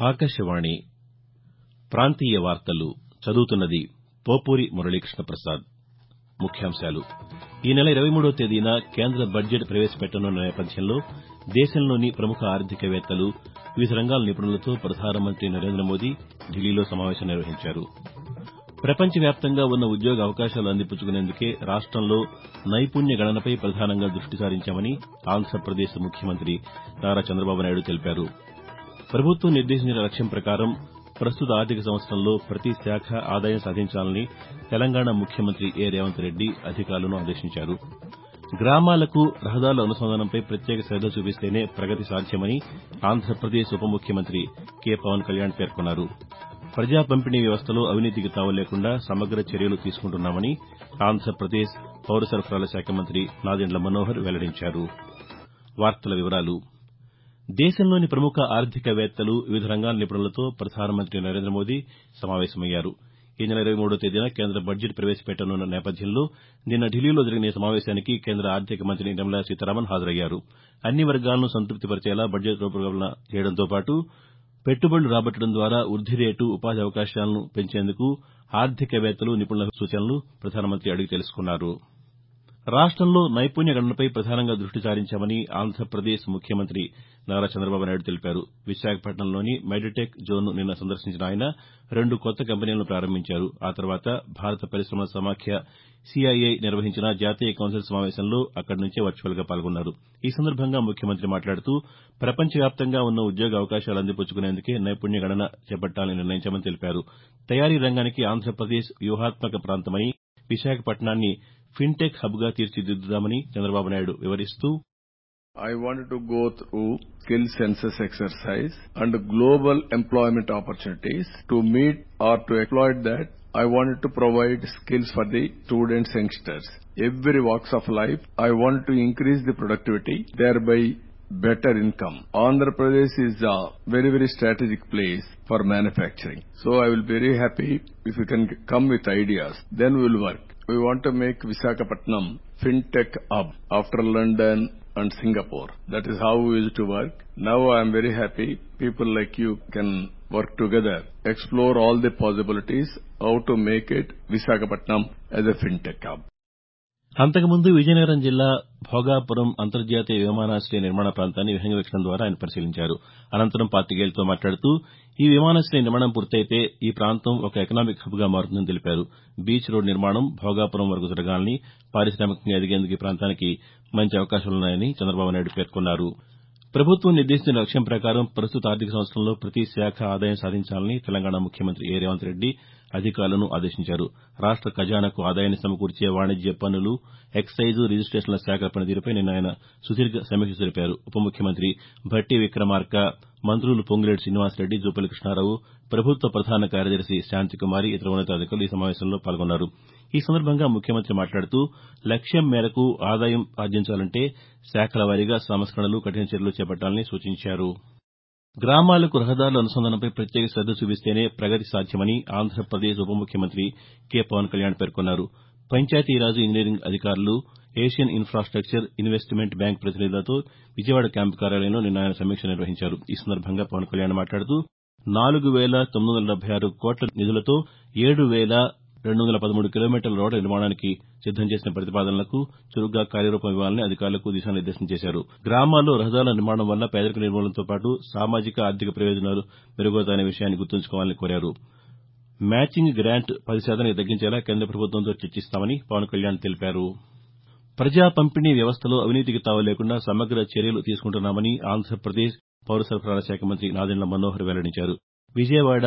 ఆకాశవాణి ప్రాంతీయ వార్తలు చదువుతున్నది పోపూరి మురళీకృష్ణ ప్రసాద్ ముఖ్యాంశాలు ఈ నెల ఇరవై మూడవ తేదీన కేంద్ర బడ్జెట్ ప్రవేశపెట్టనున్న నేపథ్యంలో దేశంలోని ప్రముఖ ఆర్థికవేత్తలు వివిధ రంగాల నిపుణులతో ప్రధానమంత్రి నరేంద్ర మోదీ ఢిల్లీలో సమావేశం నిర్వహించారు ప్రపంచ వ్యాప్తంగా ఉన్న ఉద్యోగ అవకాశాలు అందిపుచ్చుకునేందుకే రాష్టంలో నైపుణ్య గణనపై ప్రధానంగా దృష్టి సారించామని ఆంధ్రప్రదేశ్ ముఖ్యమంత్రి నారా చంద్రబాబు నాయుడు తెలిపారు ప్రభుత్వం నిర్దేశించిన లక్ష్యం ప్రకారం ప్రస్తుత ఆర్థిక సంవత్సరంలో ప్రతి శాఖ ఆదాయం సాధించాలని తెలంగాణ ముఖ్యమంత్రి ఏ రేవంత్ రెడ్డి అధికారులను ఆదేశించారు గ్రామాలకు రహదారుల అనుసంధానంపై ప్రత్యేక శద్ద చూపిస్తేనే ప్రగతి సాధ్యమని ఆంధ్రప్రదేశ్ ఉప ముఖ్యమంత్రి కె పవన్ కళ్యాణ్ పేర్కొన్నారు ప్రజా పంపిణీ వ్యవస్థలో అవినీతికి తావు లేకుండా సమగ్ర చర్యలు తీసుకుంటున్నామని ఆంధ్రప్రదేశ్ పౌర సరఫరాల శాఖ మంత్రి నాదెండ్ల మనోహర్ వెల్లడించారు దేశంలోని ప్రముఖ ఆర్థికవేత్తలు వివిధ రంగాల నిపుణులతో ప్రధానమంత్రి నరేంద్ర మోదీ సమావేశమయ్యారు ఈ నెల ఇరవై మూడవ తేదీన కేంద్ర బడ్జెట్ ప్రవేశపెట్టనున్న నేపథ్యంలో నిన్న ఢిల్లీలో జరిగిన ఈ సమావేశానికి కేంద్ర ఆర్థిక మంత్రి నిర్మలా సీతారామన్ హాజరయ్యారు అన్ని వర్గాలను సంతృప్తిపరిచేలా బడ్జెట్ రూపకల్పన చేయడంతో పాటు పెట్టుబడులు రాబట్టడం ద్వారా వృద్ది రేటు ఉపాధి అవకాశాలను పెంచేందుకు ఆర్థికవేత్తలు నిపుణుల సూచనలు ప్రధానమంత్రి అడిగి తెలుసుకున్నారు రాష్టంలో నైపుణ్య గణనపై ప్రధానంగా దృష్టి సారించామని ఆంధ్రప్రదేశ్ ముఖ్యమంత్రి నారా చంద్రబాబు నాయుడు తెలిపారు విశాఖపట్నంలోని మెడిటెక్ జోన్ను నిన్న సందర్శించిన ఆయన రెండు కొత్త కంపెనీలను ప్రారంభించారు ఆ తర్వాత భారత పరిశమల సమాఖ్య సీఐఐ నిర్వహించిన జాతీయ కౌన్సిల్ సమావేశంలో అక్కడి నుంచే వర్చువల్గా పాల్గొన్నారు ఈ సందర్భంగా ముఖ్యమంత్రి మాట్లాడుతూ ప్రపంచ వ్యాప్తంగా ఉన్న ఉద్యోగ అవకాశాలు అందిపుచ్చుకునేందుకే నైపుణ్య గణన చేపట్టాలని నిర్ణయించామని తెలిపారు తయారీ రంగానికి ఆంధ్రప్రదేశ్ వ్యూహాత్మక ప్రాంతమని విశాఖపట్నాన్ని ఫిన్టెక్ హబ్గా తీర్చిదిద్దుతామని చంద్రబాబు నాయుడు వివరిస్తూ I wanted to go through skill census exercise and global employment opportunities to meet or to exploit that. I wanted to provide skills for the students, youngsters, every walks of life. I wanted to increase the productivity, thereby better income. Andhra Pradesh is a very, very strategic place for manufacturing. So I will be very happy if you can come with ideas. Then we will work. We want to make Visakhapatnam fintech hub after London and Singapore. That is how we used to work. Now I am very happy people like you can work together, explore all the possibilities, how to make it Visakhapatnam as a fintech hub. అంతకుముందు విజయనగరం జిల్లా భోగాపురం అంతర్జాతీయ విమానాశయ నిర్మాణ ప్రాంతాన్ని విహంగ వీక్షణం ద్వారా ఆయన పరిశీలించారు అనంతరం పాతికేయులతో మాట్లాడుతూ ఈ విమానాశయ నిర్మాణం పూర్తయితే ఈ ప్రాంతం ఒక ఎకనామిక్ హబ్గా మారుతుందని తెలిపారు బీచ్ రోడ్ నిర్మాణం భోగాపురం వరకు జరగాలని పారిశామికంగా ఎదిగేందుకు ఈ ప్రాంతానికి మంచి అవకాశాలున్నాయని చంద్రబాబు నాయుడు పేర్కొన్నారు ప్రభుత్వం నిర్దేశించిన లక్ష్యం ప్రకారం ప్రస్తుత ఆర్థిక సంవత్సరంలో ప్రతి శాఖ ఆదాయం సాధించాలని తెలంగాణ ముఖ్యమంత్రి ఏ రేవంత్ రెడ్డి అధికారులను ఆదేశించారు రాష్ట ఖజానాకు ఆదాయాన్ని సమకూర్చే వాణిజ్య పన్నులు ఎక్సైజు రిజిస్టేషన్ల శాఖల పనితీరుపై నిన్న ఆయన సుదీర్ఘ సమీక్ష జరిపారు ఉప ముఖ్యమంత్రి భట్టి విక్రమార్క మంత్రులు పొంగులేటి శ్రీనివాసరెడ్డి జూపల్లి కృష్ణారావు ప్రభుత్వ ప్రధాన కార్యదర్శి శాంతికుమారి ఇతర ఉన్నతాధికారులు ఈ సమావేశంలో పాల్గొన్నారు ఈ సందర్భంగా ముఖ్యమంత్రి మాట్లాడుతూ లక్ష్యం మేరకు ఆదాయం ఆర్జించాలంటే శాఖల వారీగా సంస్కరణలు కఠిన చర్యలు చేపట్టాలని సూచించారు గ్రామాలకు రహదారుల అనుసంధానంపై ప్రత్యేక శ్రద్ద చూపిస్తేనే ప్రగతి సాధ్యమని ఆంధ్రప్రదేశ్ ఉప ముఖ్యమంత్రి కె పవన్ కళ్యాణ్ పేర్కొన్నారు పంచాయతీరాజ్ ఇంజనీరింగ్ అధికారులు ఏషియన్ ఇన్ఫాస్టక్చర్ ఇన్వెస్ట్మెంట్ బ్యాంక్ ప్రతినిధులతో విజయవాడ క్యాంపు కార్యాలయంలో నిన్న ఆయన సమీక్ష నిర్వహించారు ఈ సందర్భంగా పవన్ కళ్యాణ్ మాట్లాడుతూ నాలుగు వేల తొమ్మిది వందల డెబ్బై ఆరు కోట్ల నిధులతో ఏడు వేల రెండు వందల పదమూడు కిలోమీటర్ల రోడ్ల నిర్మాణానికి సిద్దం చేసిన ప్రతిపాదనలకు చురుగ్గా కార్యరూపం ఇవ్వాలని అధికారులకు దిశానిర్దేశం చేశారు గ్రామాల్లో రహదారుల నిర్మాణం వల్ల పేదరిక నిర్మూలనతో పాటు సామాజిక ఆర్థిక ప్రయోజనాలు మెరుగవుతాయనే విషయాన్ని గుర్తుంచుకోవాలని కోరారు మ్యాచింగ్ గ్రాంట్ పది శాతానికి తగ్గించేలా కేంద్ర ప్రభుత్వంతో చర్చిస్తామని పవన్ కళ్యాణ్ తెలిపారు ప్రజా పంపిణీ వ్యవస్థలో అవినీతికి తావు లేకుండా సమగ్ర చర్యలు తీసుకుంటున్నామని ఆంధ్రప్రదేశ్ పౌర సరఫరాల శాఖ మంత్రి నాదెండ్ల మనోహర్ వెల్లడించారు విజయవాడ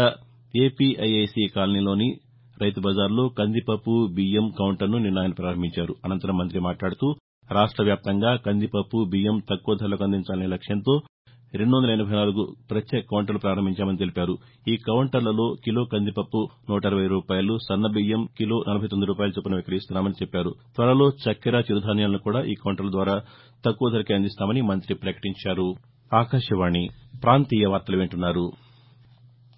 ఏపీఐఐసీ కాలనీలోని రైతు బజార్లో కందిపప్పు బియ్యం కౌంటర్ను నిన్న ఆయన ప్రారంభించారు అనంతరం మంత్రి మాట్లాడుతూ రాష్ట వ్యాప్తంగా కందిపప్పు బియ్యం తక్కువ ధరలకు అందించాలనే లక్ష్యంతో రెండు వందల ఎనబై నాలుగు ప్రత్యేక కౌంటర్లు ప్రారంభించామని తెలిపారు ఈ కౌంటర్లలో కిలో కందిపప్పు నూట అరవై రూపాయలు సన్నబియ్యం కిలో నలభై తొమ్మిది రూపాయల చొప్పున విక్రయిస్తున్నామని చెప్పారు త్వరలో చక్కెర చిరుధాన్యాలను కూడా ఈ కౌంటర్ల ద్వారా తక్కువ ధరకే అందిస్తామని మంత్రి ప్రకటించారు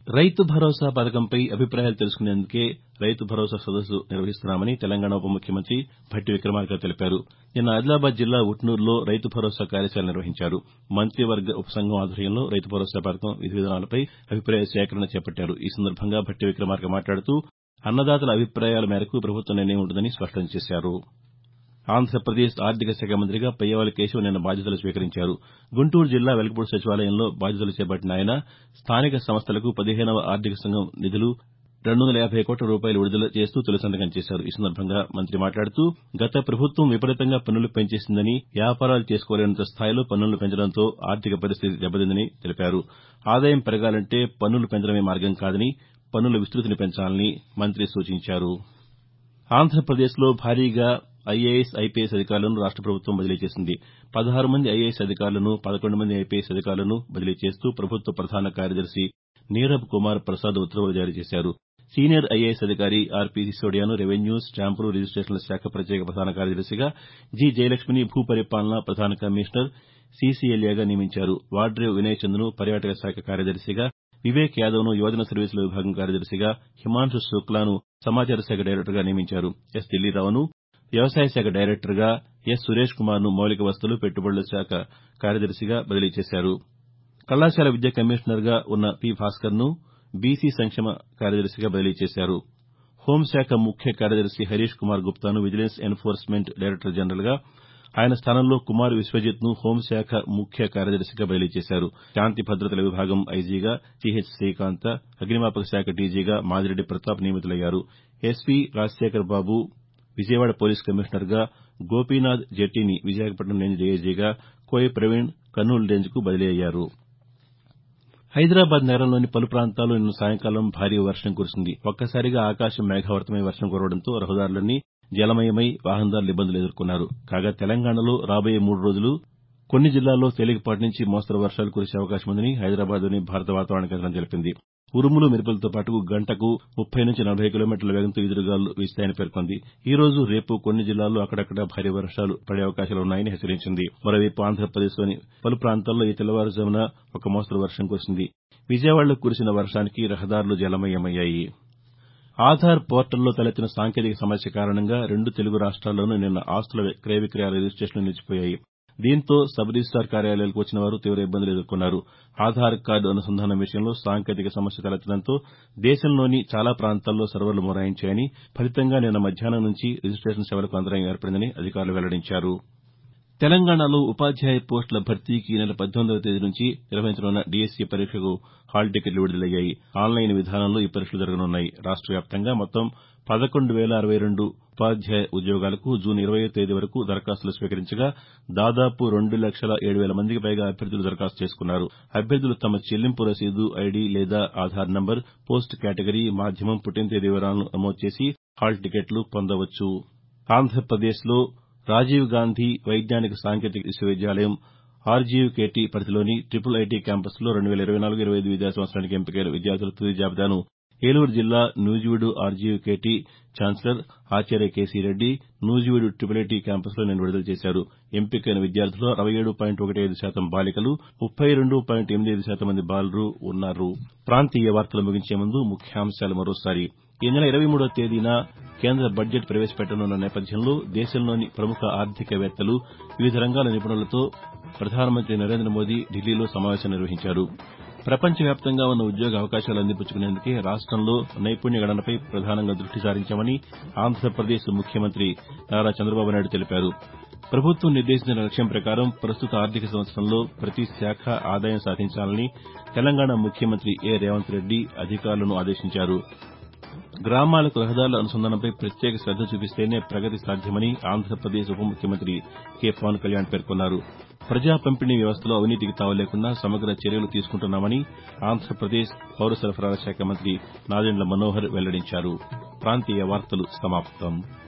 రైతు భరోసా పథకంపై అభిప్రాయాలు తెలుసుకునేందుకే రైతు భరోసా సదస్సు నిర్వహిస్తున్నామని తెలంగాణ ఉప ముఖ్యమంత్రి భట్టి విక్రమార్క తెలిపారు నిన్న ఆదిలాబాద్ జిల్లా ఉట్నూరులో రైతు భరోసా కార్యశాల నిర్వహించారు మంత్రివర్గ ఉపసంఘం ఆధ్వర్యంలో రైతు భరోసా పథకం విధి విధానాలపై అభిప్రాయ సేకరణ చేపట్టారు ఈ సందర్భంగా భట్టి విక్రమార్క మాట్లాడుతూ అన్నదాతల అభిప్రాయాల మేరకు ప్రభుత్వ నిర్ణయం ఉంటుందని స్పష్టం చేశారు ఆంధ్రప్రదేశ్ ఆర్థిక శాఖ మంత్రిగా పయ్యావుల కేశవ్ నిన్న బాధ్యతలు స్వీకరించారు గుంటూరు జిల్లా వెలగపూడి సచివాలయంలో బాధ్యతలు చేపట్టిన ఆయన స్థానిక సంస్థలకు పదిహేనవ ఆర్థిక సంఘం నిధులు రెండు వందల యాభై కోట్ల రూపాయలు విడుదల చేస్తూ తొలి సంతకం చేశారు ఈ సందర్భంగా మంత్రి మాట్లాడుతూ గత ప్రభుత్వం విపరీతంగా పన్నులు పెంచేసిందని వ్యాపారాలు చేసుకోలేనంత స్థాయిలో పన్నులు పెంచడంతో ఆర్థిక పరిస్థితి దెబ్బతిందని తెలిపారు ఆదాయం పెరగాలంటే పన్నులు పెంచడమే మార్గం కాదని పన్నుల విస్తృతిని పెంచాలని మంత్రి సూచించారు ఆంధ్రప్రదేశ్లో భారీగా ఐఏఎస్ ఐపీఎస్ అధికారులను రాష్ట ప్రభుత్వం బదిలీ చేసింది పదహారు మంది ఐఏఎస్ అధికారులను పదకొండు మంది ఐపీఎస్ అధికారులను బదిలీ చేస్తూ ప్రభుత్వ ప్రధాన కార్యదర్శి నీరబ్ కుమార్ ప్రసాద్ ఉత్తర్వులు జారీ చేశారు సీనియర్ ఐఏఎస్ అధికారి ఆర్పీ సిసోడియాను రెవెన్యూ స్టాంపులు రిజిస్టేషన్ల శాఖ ప్రత్యేక ప్రధాన కార్యదర్శిగా జి జయలక్ష్మిని భూ పరిపాలన ప్రధాన కమిషనర్ సీసీఎల్ఏగా నియమించారు వాడ్రేవ్ వినయ్ చంద్ను పర్యాటక శాఖ కార్యదర్శిగా వివేక్ యాదవ్ను యువజన సర్వీసుల విభాగం కార్యదర్శిగా హిమాంశు శుక్లాను సమాచార శాఖ డైరెక్టర్గా నియమించారు ఎస్ ఢిల్లీరావును వ్యవసాయ శాఖ డైరెక్టర్గా ఎస్ సురేష్ కుమార్ను మౌలిక వసతులు పెట్టుబడుల శాఖ కార్యదర్శిగా బదిలీ చేశారు కళాశాల విద్యా కమిషనర్గా ఉన్న పి భాస్కర్ను బీసీ సంక్షేమ కార్యదర్శిగా బదిలీ చేశారు హోంశాఖ ముఖ్య కార్యదర్శి హరీష్ కుమార్ గుప్తాను విజిలెన్స్ ఎన్ఫోర్స్మెంట్ డైరెక్టర్ జనరల్గా ఆయన స్థానంలో కుమార్ విశ్వజిత్ను హోంశాఖ ముఖ్య కార్యదర్శిగా బదిలీ చేశారు శాంతి భద్రతల విభాగం ఐజీగా సిహెచ్ శ్రీకాంత అగ్నిమాపక శాఖ డీజీగా మాదిరెడ్డి ప్రతాప్ నియమితులయ్యారు ఎస్పీ రాజశేఖర్ బాబు విజయవాడ పోలీస్ కమిషనర్గా గోపీనాథ్ జెట్టీని విశాఖపట్నం రేంజ్ డీఐజీగా కోయ ప్రవీణ్ కర్నూలు రేంజ్కు బదిలీ అయ్యారు హైదరాబాద్ నగరంలోని పలు ప్రాంతాల్లో నిన్న సాయంకాలం భారీ వర్షం కురిసింది ఒక్కసారిగా ఆకాశం మేఘావృతమై వర్షం కురవడంతో రహదారులన్నీ జలమయమై వాహనదారులు ఇబ్బందులు ఎదుర్కొన్నారు కాగా తెలంగాణలో రాబోయే మూడు రోజులు కొన్ని జిల్లాల్లో తేలికపాటి నుంచి మోస్తరు వర్షాలు కురిసే అవకాశం ఉందని హైదరాబాద్లోని భారత వాతావరణ కేంద్రం తెలిపింది ఉరుములు మెరుపులతో పాటు గంటకు ముప్పై నుంచి నలభై కిలోమీటర్ల వేగంతో ఈదురుగాలులు వీస్తాయని పేర్కొంది ఈ రోజు రేపు కొన్ని జిల్లాల్లో అక్కడక్కడ భారీ వర్షాలు పడే అవకాశాలున్నాయని హెచ్చరించింది మరోవైపు ఆంధ్రప్రదేశ్లోని పలు ప్రాంతాల్లో ఈ తెల్లవారుజామున ఒక మోస్తరు వర్షం కురిసింది విజయవాడలో కురిసిన వర్షానికి రహదారులు జలమయమయ్యాయి ఆధార్ పోర్టల్లో తలెత్తిన సాంకేతిక సమస్య కారణంగా రెండు తెలుగు రాష్ట్రాల్లోనూ నిన్న ఆస్తుల క్రయ విక్రయాల రిజిస్టేషన్లు నిలిచిపోయాయి దీంతో సబ్ రిజిస్టార్ కార్యాలయాలకు వచ్చిన వారు తీవ ఇబ్బందులు ఎదుర్కొన్నారు ఆధార్ కార్డు అనుసంధానం విషయంలో సాంకేతిక సమస్య తలెత్తడంతో దేశంలోని చాలా ప్రాంతాల్లో సర్వర్లు మొరాయించాయని ఫలితంగా నిన్న మధ్యాహ్నం నుంచి రిజిస్టేషన్ సేవలకు అంతరాయం ఏర్పడిందని అధికారులు వెల్లడించారు తెలంగాణలో ఉపాధ్యాయ పోస్టుల భర్తీకి ఈ నెల పద్దెనిమిదవ తేదీ నుంచి నిర్వహించనున్న డీఎస్సీ పరీక్షకు హాల్ టికెట్లు విడుదలయ్యాయి ఆన్లైన్ విధానంలో ఈ పరీక్షలు జరగనున్నాయి రాష్ట వ్యాప్తంగా మొత్తం పదకొండు వేల అరవై రెండు ఉపాధ్యాయ ఉద్యోగాలకు జూన్ ఇరవయో తేదీ వరకు దరఖాస్తులు స్వీకరించగా దాదాపు రెండు లక్షల ఏడు వేల మందికి పైగా అభ్యర్థులు దరఖాస్తు చేసుకున్నారు అభ్యర్థులు తమ చెల్లింపు రసీదు ఐడీ లేదా ఆధార్ నంబర్ పోస్ట్ కేటగిరీ మాధ్యమం పుట్టిన తేదీ వివరాలను నమోదు చేసి హాల్ టికెట్లు పొందవచ్చు ఆంధ్రప్రదేశ్లో రాజీవ్ గాంధీ వైజ్ఞానిక సాంకేతిక విశ్వవిద్యాలయం ఆర్జీయుకేటీ పరిధిలోని ట్రిపుల్ ఐటీ క్యాంపస్లో రెండు వేల ఇరవై నాలుగు ఇరవై ఐదు విద్యా సంవత్సరానికి ఎంపికైన విద్యార్థుల తుది జాబితాను ఏలూరు జిల్లా నూజివీడు ఆర్జీయుకేటీ ఛాన్సలర్ ఆచార్య KC Reddy Nuzvid triple IT క్యాంపస్లో నిన్న విడుదల చేశారు ఎంపికైన విద్యార్థుల్లో అరవై ఏడు పాయింట్ ఒకటి ఐదు శాతం బాలికలు ముప్పై రెండు పాయింట్ ఎనిమిది ఐదు శాతం మంది బాలురు ఉన్నారు ప్రాంతీయ వార్తలు ముగించే ముందు ముఖ్యాంశాలు మరోసారి ఈ నెల ఇరవై మూడో తేదీన కేంద్ర బడ్జెట్ ప్రవేశపెట్టనున్న నేపథ్యంలో దేశంలోని ప్రముఖ ఆర్థికవేత్తలు వివిధ రంగాల నిపుణులతో ప్రధానమంత్రి నరేంద్ర మోదీ ఢిల్లీలో సమావేశం నిర్వహించారు ప్రపంచవ్యాప్తంగా ఉన్న ఉద్యోగ అవకాశాలు అందిపుచ్చుకునేందుకే రాష్టంలో నైపుణ్య గణనపై ప్రధానంగా దృష్టి సారించామని ఆంధ్రప్రదేశ్ ముఖ్యమంత్రి నారా చంద్రబాబు నాయుడు తెలిపారు ప్రభుత్వం నిర్దేశించిన లక్ష్యం ప్రకారం ప్రస్తుత ఆర్థిక సంవత్సరంలో ప్రతి శాఖ ఆదాయం సాధించాలని తెలంగాణ ముఖ్యమంత్రి ఏ రేవంత్ రెడ్డి అధికారులను ఆదేశించారు గ్రామాలకు రహదారుల అనుసంధానంపై ప్రత్యేక శ్రద్ద చూపిస్తేనే ప్రగతి సాధ్యమని ఆంధ్రప్రదేశ్ ఉప ముఖ్యమంత్రి కె పవన్ కళ్యాణ్ పేర్కొన్నారు ప్రజా పంపిణీ వ్యవస్థలో అవినీతికి తావులేకుండా సమగ్ర చర్యలు తీసుకుంటున్నామని ఆంధ్రప్రదేశ్ పౌర సరఫరాల శాఖ మంత్రి నాదెండ్ల మనోహర్ వెల్లడించారు ప్రాంతీయ వార్తలు సమాప్తం